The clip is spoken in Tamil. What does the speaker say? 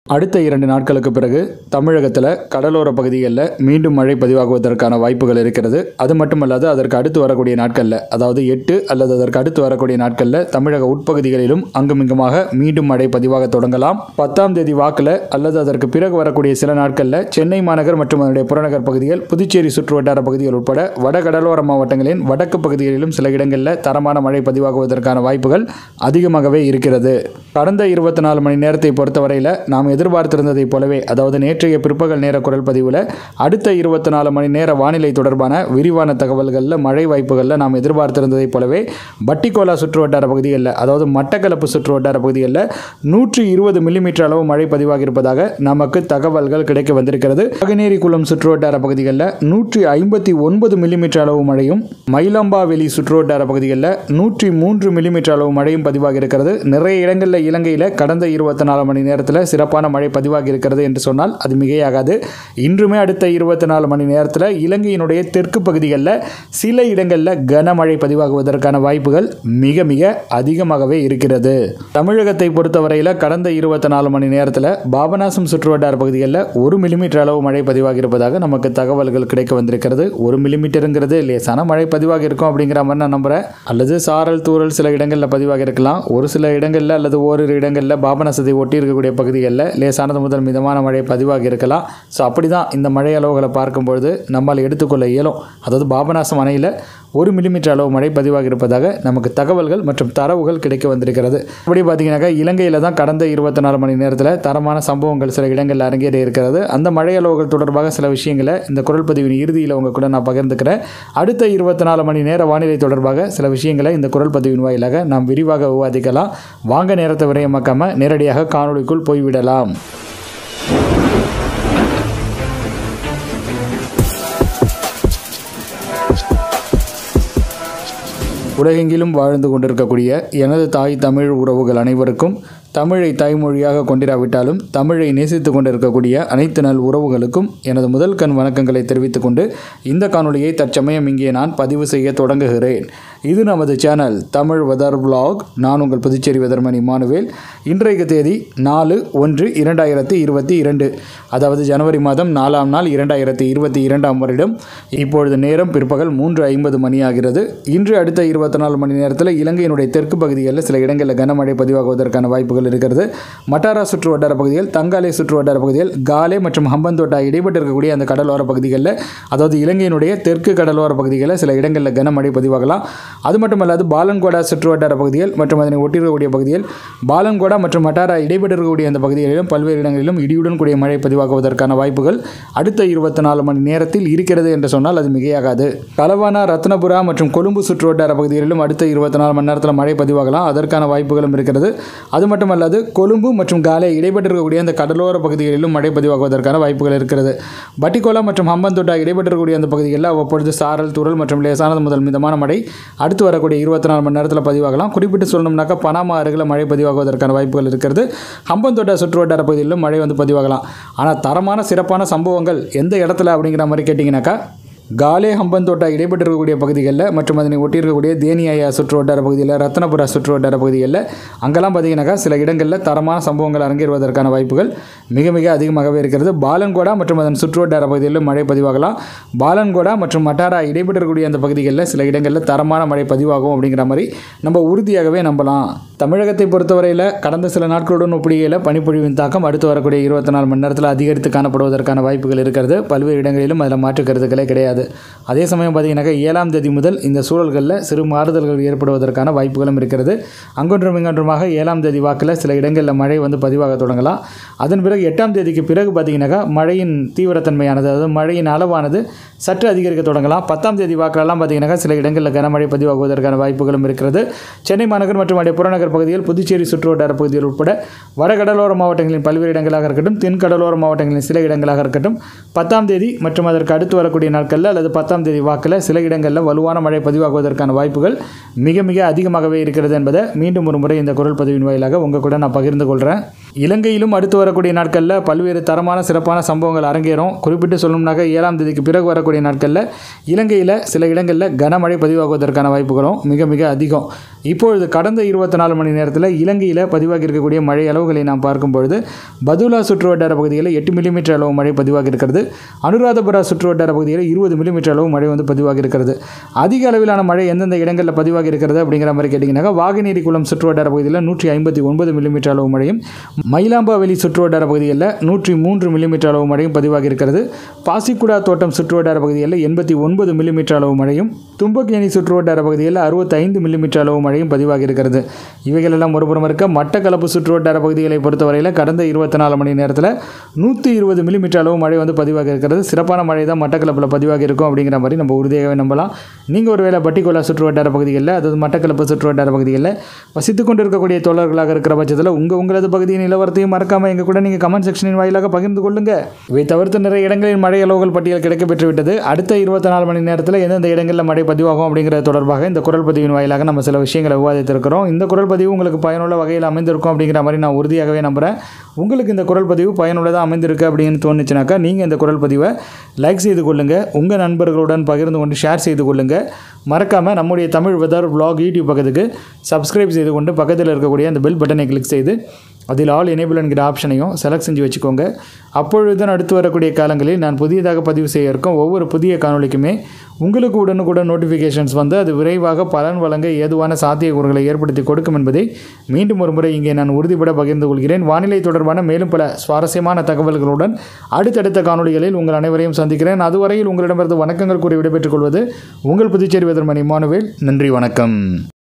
அடுத்த இரண்டு நாட்களுக்கு பிறகு தமிழகத்தில் கடலோர பகுதிகளில் மீண்டும் மழை பதிவாகுவதற்கான வாய்ப்புகள் இருக்கிறது அது மட்டுமல்லாது அதற்கு அடுத்து வரக்கூடிய நாட்களில் அதாவது எட்டு அல்லது அதற்கு அடுத்து வரக்கூடிய நாட்களில் தமிழக உட்பகுதிகளிலும் அங்குமிங்குமாக மீண்டும் மழை பதிவாக தொடங்கலாம் பத்தாம் தேதி வாக்கில் அல்லது அதற்கு பிறகு வரக்கூடிய சில நாட்களில் சென்னை மாநகர் மற்றும் அதனுடைய புறநகர் பகுதிகள் புதுச்சேரி சுற்றுவட்டார பகுதிகள் உட்பட வட கடலோர மாவட்டங்களின் வடக்கு பகுதிகளிலும் சில இடங்களில் தரமான மழை பதிவாகுவதற்கான வாய்ப்புகள் அதிகமாகவே இருக்கிறது கடந்த இருபத்தி நாலு மணி நேரத்தை பொறுத்தவரையில் நாம் எதிர்பார்த்திருந்ததைப் போலவே அதாவது நேற்றைய பிற்பகல் நேர குரல் பதிவில் அடுத்த இருபத்தி நாலு மணி நேர வானிலை தொடர்பான விரிவான தகவல்களில் மழை வாய்ப்புகளில் நாம் எதிர்பார்த்திருந்ததைப் போலவே பட்டிக்கோலா சுற்றுவட்டார பகுதிகளில் அதாவது மட்டக்களப்பு சுற்றுவட்டார பகுதிகளில் நூற்றி இருபது மில்லிமீட்டர் அளவு மழை பதிவாகி இருப்பதாக நமக்கு தகவல்கள் கிடைக்க வந்திருக்கிறது நாகநேரி குளம் சுற்றுவட்டார பகுதிகளில் நூற்றி ஐம்பத்தி ஒன்பது மில்லிமீட்டர் அளவு மழையும் மயிலம்பாவெளி சுற்றுவட்டார பகுதிகளில் நூற்றி மூன்று மில்லிமீட்டர் அளவு மழையும் பதிவாகி இருக்கிறது நிறைய இடங்களில் இலங்கையில் கடந்த இருபத்தி நாலு மணி நேரத்தில் சிறப்பான மழை பதிவாகி இருக்கிறது என்று சொன்னால் அது மிகையாகாது இன்றுமே அடுத்த இருபத்தி நாலு மணி நேரத்தில் இலங்கையினுடைய தெற்கு பகுதிகளில் சில இடங்களில் கனமழை பதிவாகுவதற்கான வாய்ப்புகள் மிக மிக அதிகமாகவே இருக்கிறது தமிழகத்தை பொறுத்தவரையில் கடந்த இருபத்தி நாலு மணி நேரத்தில் பாபநாசம் சுற்றுவட்டார பகுதிகளில் ஒரு மில்லிமீட்டர் அளவு மழை பதிவாகி இருப்பதாக நமக்கு தகவல்கள் கிடைக்க வந்திருக்கிறது ஒரு மில்லிமீட்டருங்கிறது லேசான மழை பதிவாகி இருக்கும் அப்படிங்கிற மாதிரி நான் நம்புகிறேன் அல்லது சாரல் தூறல் சில இடங்களில் பதிவாகி இருக்கலாம் ஒரு சில இடங்களில் அல்லது ஓரிரு இடங்களில் பாபநாசத்தை ஒட்டி இருக்கக்கூடிய பகுதிகளில் லேசானது முதல் மிதமான மழை பதிவாகி இருக்கலாம் ஸோ அப்படி தான் இந்த மழை அளவுகளை பார்க்கும்பொழுது நம்மால் எடுத்துக்கொள்ள இயலும் அதாவது பாபநாசம் அணையில் ஒரு மில்லிமீட்டர் அளவு மழை பதிவாகி இருப்பதாக நமக்கு தகவல்கள் மற்றும் தரவுகள் கிடைக்க வந்திருக்கிறது அப்படி பார்த்தீங்கன்னாக்கா இலங்கையில் தான் கடந்த இருபத்தி நாலு மணி நேரத்தில் தரமான சம்பவங்கள் சில இடங்களில் அரங்கேறி இருக்கிறது அந்த மழை அளவுகள் தொடர்பாக சில விஷயங்களை இந்த குரல் பதிவின் இறுதியில் உங்க கூட நான் பகிர்ந்துக்கிறேன் அடுத்த இருபத்தி நாலு மணி நேர வானிலை தொடர்பாக சில விஷயங்களை இந்த குரல் பதிவின் வாயிலாக நாம் விரிவாக விவாதிக்கலாம் வாங்க நேரத்தை விரயமாக்காமல் நேரடியாக காணொளிக்குள் போய்விடலாம் உலகெங்கிலும் வாழ்ந்து கொண்டிருக்கக்கூடிய எனது தாய் தமிழ் உறவுகள் அனைவருக்கும் தமிழை தாய்மொழியாக கொண்டிராவிட்டாலும் தமிழை நேசித்து கொண்டிருக்கக்கூடிய அனைத்து நல் உறவுகளுக்கும் எனது முதல் கண் வணக்கங்களை தெரிவித்துக் கொண்டு இந்த காணொளியை தற்சமயம் இங்கே நான் பதிவு செய்ய தொடங்குகிறேன் இது நமது சேனல் தமிழ் வெதர் vlog நான் உங்கள் புதுச்சேரி வெதர்மணி மானுவேல் இன்றைய தேதி நாலு ஒன்று இரண்டாயிரத்தி இருபத்தி இரண்டு அதாவது ஜனவரி மாதம் நாலாம் நாள் இரண்டாயிரத்தி இருபத்தி இரண்டாம் வருடம் இப்பொழுது நேரம் பிற்பகல் மூன்று ஐம்பது மணி ஆகிறது இன்று அடுத்த இருபத்தி நாலு மணி நேரத்தில் இலங்கையினுடைய தெற்கு பகுதிகளில் சில இடங்களில் கனமழை பதிவாகுவதற்கான வாய்ப்புகள் இருக்கிறது மட்டாரா சுற்று வட்டார பகுதிகள் தங்காலை சுற்று வட்டார பகுதிகள் காலே மற்றும் ஹம்பந்தோட்டா இடைப்பட்டு இருக்கக்கூடிய அந்த கடலோர பகுதிகளில் அதாவது இலங்கையினுடைய தெற்கு கடலோர பகுதிகளில் சில இடங்களில் கனமழை பதிவாகலாம் அது மட்டுமல்லாது பாலன்கோடா சுற்று வட்டார பகுதிகள் மற்றும் அதனை ஒட்டியிருக்கக்கூடிய பகுதிகள் பாலன்கோடா மற்றும் மட்டாரா இடைப்பட்டு இருக்கக்கூடிய அந்த பகுதிகளிலும் பல்வேறு இடங்களிலும் இடியுடன் கூடிய மழை பதிவாகுவதற்கான வாய்ப்புகள் அடுத்த இருபத்தி நாலு மணி நேரத்தில் இருக்கிறது என்று சொன்னால் அது மிகையாகாது கலவானா ரத்னபுரா மற்றும் கொழும்பு சுற்று வட்டார பகுதிகளிலும் அடுத்த இருபத்தி நாலு மணி நேரத்தில் மழை பதிவாகலாம் அதற்கான வாய்ப்புகளும் இருக்கிறது அது மட்டுமல்லாது கொழும்பு மற்றும் காலே இடைப்பட்டு இருக்கக்கூடிய அந்த கடலோர பகுதிகளிலும் மழை பதிவாகுவதற்கான வாய்ப்புகள் இருக்கிறது பட்டிகோலா மற்றும் ஹம்பந்தோட்டா இடைப்பட்டு இருக்கக்கூடிய அந்த பகுதிகளில் அவ்வப்பொழுது சாரல் தூறல் மற்றும் லேசானது முதல் மிதமான மழை அடுத்து வரக்கூடிய இருபத்தி நாலு மணி நேரத்தில் பதிவாகலாம் குறிப்பிட்டு சொல்லணும்னாக்கா பனாமா அருகில் மழை பதிவாகுவதற்கான வாய்ப்புகள் இருக்கிறது ஹம்பந்தோட்டா சுற்று வட்டார பகுதிகளிலும் மழை வந்து பதிவாகலாம் ஆனால் தரமான சிறப்பான சம்பவங்கள் எந்த இடத்துல அப்படிங்கிற மாதிரி கேட்டிங்கனாக்கா காலே ஹம்பந்தோட்டா இடைப்பட்டு இருக்கக்கூடிய பகுதிகளில் மற்றும் அதனை ஒட்டி இருக்கக்கூடிய தேனியாயா சுற்று வட்டார பகுதியில் ரத்னபுரா சுற்று வட்டார பகுதிகளில் அங்கெல்லாம் பார்த்தீங்கன்னாக்கா சில இடங்களில் தரமான சம்பவங்கள் அரங்கேறுவதற்கான வாய்ப்புகள் மிக மிக அதிகமாகவே இருக்கிறது பாலன்கோடா மற்றும் அதன் சுற்று வட்டார பகுதிகளிலும் மழை பதிவாகலாம் பாலன்கோடா மற்றும் மட்டாரா இடைப்பட்டு இருக்கக்கூடிய அந்த பகுதிகளில் சில இடங்களில் தரமான மழை பதிவாகும் அப்படிங்கிற மாதிரி நம்ம உறுதியாகவே நம்பலாம் தமிழகத்தை பொறுத்தவரையில் கடந்த சில நாட்களுடன் ஒப்பிடுகையில் பனிப்பொழிவின் தாக்கம் அடுத்து வரக்கூடிய இருபத்தி நாலு மணி நேரத்தில் அதிகரித்து காணப்படுவதற்கான வாய்ப்புகள் இருக்கிறது பல்வேறு இடங்களிலும் அதில் மாற்று கருத்துக்களே கிடையாது அதே சமயம் பார்த்தீங்கன்னாக்கா ஏழாம் தேதி முதல் இந்த சூழல்களில் சிறு மாறுதல்கள் ஏற்படுவதற்கான வாய்ப்புகளும் இருக்கிறது அங்கொன்றும் இங்கொன்றுமாக ஏழாம் தேதி வாக்கில் சில இடங்களில் மழை வந்து பதிவாக தொடங்கலாம் அதன் பிறகு எட்டாம் தேதிக்கு பிறகு பார்த்தீங்கன்னாக்கா மழையின் தீவிரத்தன்மையானது அதாவது மழையின் அளவானது சற்று அதிகரிக்க தொடங்கலாம் பத்தாம் தேதி வாக்கிலெல்லாம் பார்த்தீங்கன்னாக்கா சில இடங்களில் கனமழை பதிவாகுவதற்கான வாய்ப்புகளும் இருக்கிறது சென்னை மாநகர் மற்றும் அடைய புறநகர் பகுதிகள் புதுச்சேரி சுற்றுவட்டார பகுதிகள் உட்பட வடகடலோர மாவட்டங்களின் பல்வேறு இடங்களாக இருக்கட்டும் தென் கடலோர மாவட்டங்களின் சில இடங்களாக இருக்கட்டும் பத்தாம் தேதி மற்றும் அதற்கு அடுத்து வரக்கூடிய நாட்களில் வாக்கில் அல்லது பத்தாம் தேதி வாக்கில் சில இடங்களில் வலுவான மழை பதிவாகுவதற்கான வாய்ப்புகள் மிக மிக அதிகமாகவே இருக்கிறது என்பதை மீண்டும் ஒரு முறை இந்த குரல் பதிவின் வாயிலாக உங்கள் கூட நான் பகிர்ந்து கொள்கிறேன் இலங்கையிலும் அடுத்து வரக்கூடிய நாட்களில் பல்வேறு தரமான சிறப்பான சம்பவங்கள் அரங்கேறும் குறிப்பிட்டு சொல்லணும்னாக்க ஏழாம் தேதிக்கு பிறகு வரக்கூடிய நாட்களில் இலங்கையில் சில இடங்களில் கனமழை பதிவாகுவதற்கான வாய்ப்புகளும் மிக மிக அதிகம் இப்பொழுது கடந்த இருபத்தி நாலு மணி நேரத்தில் இலங்கையில் பதிவாகி இருக்கக்கூடிய மழை அளவுகளை நாம் பார்க்கும் பொழுது பதுலா சுற்றுவட்டார பகுதிகளில் எட்டு மில்லிமீட்டர் அளவு மழை பதிவாகி இருக்கிறது அனுராதபுரா சுற்றுவட்டார பகுதியில் இருபது மில்லிமீட்டர் அளவு மழை வந்து பதிவாகி இருக்கிறது அதிக அளவிலான மழை எந்தெந்த இடங்களில் பதிவாகி இருக்கிறது அப்படிங்கிற மாதிரி கேட்டிங்கன்னாக்கா வாகனேரி குளம் சுற்றுவட்டார பகுதியில் நூற்றி ஐம்பத்தி ஒன்பது மில்லிமீட்டர் அளவு மழையும் மயிலாம்பாவெளி சுற்றுவட்டார பகுதிகளில் நூற்றி மூன்று மில்லிமீட்டர் அளவு மழையும் பதிவாகி இருக்கிறது பாசிக்குடா தோட்டம் சுற்றுவட்டார பகுதிகளில் எண்பத்தி ஒன்பது மில்லிமீட்டர் அளவு மழையும் தும்பக்கேணி சுற்றுவட்டார பகுதிகளில் அறுபத்தைந்து மில்லிமீட்டர் அளவு மழையும் பதிவாகி இருக்கிறது இவைகளெல்லாம் ஒருபுறம் இருக்க மட்டக்களப்பு சுற்றுவட்டார பகுதிகளை பொறுத்தவரையில் கடந்த இருபத்தி நாலு மணி நேரத்தில் நூற்றி இருபது மில்லிமீட்டர் அளவு மழை வந்து பதிவாகி இருக்கிறது சிறப்பான மழை தான் மட்டக்களப்பில் பதிவாகி இருக்கும் அப்படிங்கிற மாதிரி நம்ம உறுதியாகவே நம்பலாம் நீங்கள் ஒருவேளை பட்டிக்கோலா சுற்றுவட்டார பகுதிகளில் அதாவது மட்டக்களப்பு சுற்றுவட்டார பகுதிகளில் வசித்து கொண்டு இருக்கக்கூடிய தோழர்களாக இருக்கிற பட்சத்தில் உங்கள் உங்களது பகுதியின் நிலவரத்தையும் மறக்காமல் எங்கள் கூட நீங்கள் கமெண்ட் செக்ஷனின் வாயிலாக பகிர்ந்து கொள்ளுங்கள் இவை தவிர்த்து நிறைய இடங்களில் மழை அளவுகள் பட்டியல் கிடைக்கப்பெற்று விட்டது அடுத்த இருபத்தி நாலு மணி நேரத்தில் எந்தெந்த இடங்களில் மழை பதிவாகும் அப்படிங்கிறது தொடர்பாக இந்த குரல் பதிவின் வாயிலாக நம்ம சில விஷயங்களை விவாதித்திருக்கிறோம் இந்த குரல் பதிவு உங்களுக்கு பயனுள்ள வகையில் அமைந்திருக்கும் அப்படிங்கிற மாதிரி நான் உறுதியாகவே நம்புகிறேன் உங்களுக்கு இந்த குரல் பதிவு பயனுள்ளதாக அமைந்திருக்கு அப்படின்னு தோணுச்சுனாக்கா நீங்கள் இந்த குரல் பதிவை லைக் செய்து கொள்ளுங்கள் உங்கள் நண்பர்களுடன் பகிர்ந்து கொண்டு ஷேர் செய்து கொள்ளுங்கள் மறக்காமல் நம்முடைய தமிழ் வெதர் vlog யூடியூப் பக்கத்துக்கு சப்ஸ்கிரைப் செய்து கொண்டு பக்கத்தில் இருக்கக்கூடிய அந்த பெல் பட்டனை கிளிக் செய்து அதில் ஆல் எனேபிள் என்கிற ஆப்ஷனையும் செலக்ட் செஞ்சு வச்சுக்கோங்க அப்பொழுதுதான் அடுத்து வரக்கூடிய காலங்களில் நான் புதியதாக பதிவு செய்ய இருக்கும் ஒவ்வொரு புதிய காணொளிக்குமே உங்களுக்கு உடனுக்குடன் நோட்டிஃபிகேஷன்ஸ் வந்து அது விரைவாக பலன் வழங்க ஏதுவான சாத்தியக்கூறுகளை ஏற்படுத்தி கொடுக்கும் என்பதை மீண்டும் ஒரு முறை இங்கே நான் உறுதிபட பகிர்ந்து கொள்கிறேன் வானிலை தொடர்பான மேலும் பல சுவாரஸ்யமான தகவல்களுடன் அடுத்தடுத்த காணொளிகளில் உங்கள் அனைவரையும் சந்திக்கிறேன் அதுவரையில் உங்களிடமிருந்து வணக்கங்கள் கூறி விடைபெற்றுக் கொள்வது உங்கள் புதுச்சேரி வெதர்மணி மானுவேல் நன்றி வணக்கம்